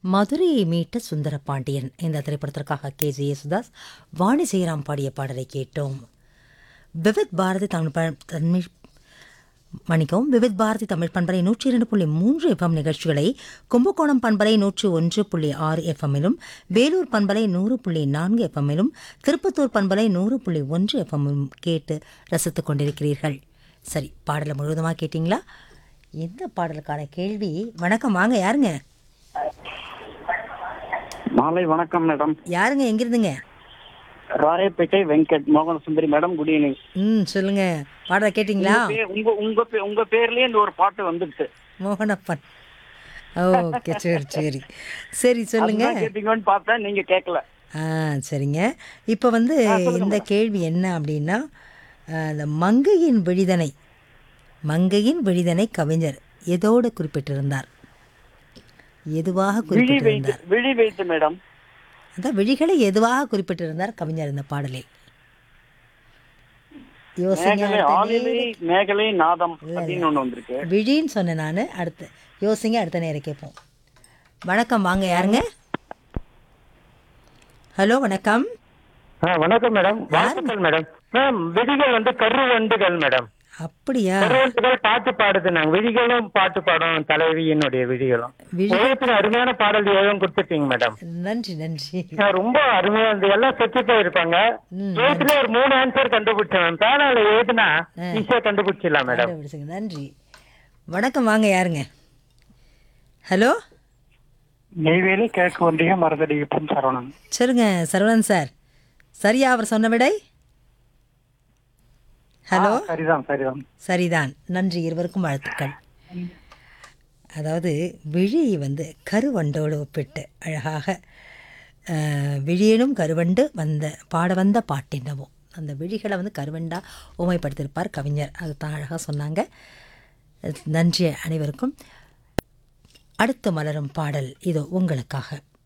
மதுரையை மீட்ட சுந்தர பாண்டியன் இந்த திரைப்படத்திற்காக கே ஜே யேசுதாஸ் வாணி ஜெயராம் பாடிய பாடலை கேட்டோம் விவித் பாரதி தமிழ் ப- தமிழ் மன்னிக்கவும் விவித் பாரதி தமிழ் பண்பலை நூற்றி இரண்டு புள்ளி மூன்று எஃப்எம் நிகழ்ச்சிகளை கும்பகோணம் பண்பலை நூற்றி ஒன்று புள்ளி ஆறு எஃப்எம்மிலும் வேலூர் பண்பலை நூறு புள்ளி நான்கு எஃப்எம்மிலும் திருப்பத்தூர் பண்பலை நூறு புள்ளி ஒன்று எஃப்எம்மிலும் கேட்டு ரசித்துக் கொண்டிருக்கிறீர்கள் சரி பாடலை முழுவதுமாக கேட்டிங்களா எந்த பாடலுக்கான கேள்வி வணக்கம் வாங்க யாருங்க மாலை வணக்கம் மேடம் யாருங்க எங்கிருந்துங்க ராயப்பேட்டை வெங்கட் மோகன சுந்தரி மேடம் குட் ஈவினிங் ம் சொல்லுங்க பாடலை கேட்டிங்களா உங்க உங்க பே- உங்க பேர்லயே இந்த ஒரு பாட்டு வந்துருச்சு மோகனப்பன் ஓகே சரி சரி சரி சொல்லுங்க அதுதான் கேப்பீங்கன்னு பார்த்தேன் நீங்க கேட்கல ஆ சரிங்க இப்போ வந்து இந்த கேள்வி என்ன அப்படின்னா அஹ், இந்த மங்கையின் விழிதனை மங்கையின் விழிதனை கவிஞர் எதோடு குறிப்பிட்டிருந்தார் எதுவாக விழி வைத்து குறிப்பிட்டிருந்தார் விழி வைத்து மேடம் அந்த விழிகளை எதுவாக குறிப்பிட்டிருந்தார் கவிஞர் இந்த பாடலில் யோசிங்க மேகலை அடுத்த ஆலிலை நேரம். மேகலை நாதம் அப்படின்னு ஒண்ணு வந்திருக்கு விழின்னு சொன்னேன் நான் அடுத்து யோசிங்க அடுத்த நேரம் கேட்போம் வணக்கம் வாங்க யாருங்க ஹலோ வணக்கம் ஆ வணக்கம் மேடம் வாழ்த்துக்கள் மேடம் மேம் விதிகள் வந்து கருவண்டுகள் மேடம் அப்படியா கருவண்டுகள் பாட்டு பாடுது நாங்க விதிகளும் பாட்டு பாடும் தலைவியினுடைய விதிகளும் விழி உலகத்துல அருமையான பாடல் ஏதும் கொடுத்துட்டீங்க மேடம் நன்றி நன்றி ஆ, ரொம்ப அருமையா இருந்து எல்லாம் செத்து போயிருப்பாங்க ம், ஏத்துல ஒரு மூணு ஆன்சர் கண்டுபிடிச்சேன் மேம் பேனால எழுதுனா ஈஸியா கண்டுபிடிச்சிடலாம் மேடம் கண்டுபிடிச்சுங்க நன்றி வணக்கம் வாங்க யாருங்க ஹலோ நெய்வேலி கிழக்கு ஒன்றிய மரதடி பொன் சரவணன் சொல்லுங்க சரவணன் சார் சரியா அவர் சொன்ன விடை ஹலோ சரிதான் சரிதான் சரிதான் நன்றி இருவருக்கும் வாழ்த்துக்கள் அதாவது விழி வந்து கருவண்டோடு ஒப்பிட்டு அழகாக அஹ், விழியிலும் கருவண்டு வந்த பாட வந்த பாட்டினவும் அந்த விழிகளை வந்து கருவண்டா ஊமைப்படுத்தியிருப்பார் கவிஞர் அது தான் அழகாக சொன்னாங்க நன்றி அனைவருக்கும் அடுத்து மலரும் பாடல் இதோ உங்களுக்காக